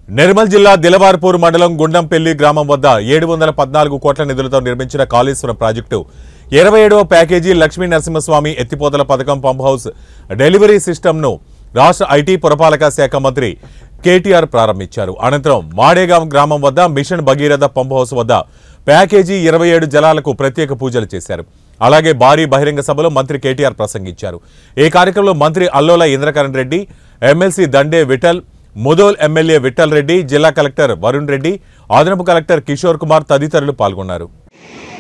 నిర్మల్ జిల్లా దిలవార్పూర్ మండలం గుండంపల్లి గ్రామం వద్ద ఏడు వందల పద్నాలుగు కోట్ల నిధులతో నిర్మించిన కాళేశ్వరం ప్రాజెక్టు ఇరవై ఏడవ ప్యాకేజీ లక్ష్మీ నరసింహస్వామి ఎత్తిపోతల పథకం పంప్ హౌస్ డెలివరీ సిస్టమ్ను రాష్ట్ర ఐటీ పురపాలక శాఖ మంత్రి కేటీఆర్ ప్రారంభించారు అనంతరం మాడేగాం గ్రామం వద్ద మిషన్ భగీరథ పంప్ హౌస్ వద్ద ప్యాకేజీ ఇరవై ఏడు జలాలకు ప్రత్యేక పూజలు చేశారు అలాగే భారీ బహిరంగ సభలో మంత్రి కేటీఆర్ ప్రసంగించారు ఈ కార్యక్రమంలో మంత్రి అల్లోల ఇంద్రకరణ్ రెడ్డి ఎమ్మెల్సీ దండే విఠల్ ముదోల్ ఎమ్మెల్యే విఠల్ రెడ్డి జిల్లా కలెక్టర్ వరుణ్ రెడ్డి అదనపు కలెక్టర్ కిషోర్ కుమార్ తదితరులు పాల్గొన్నారు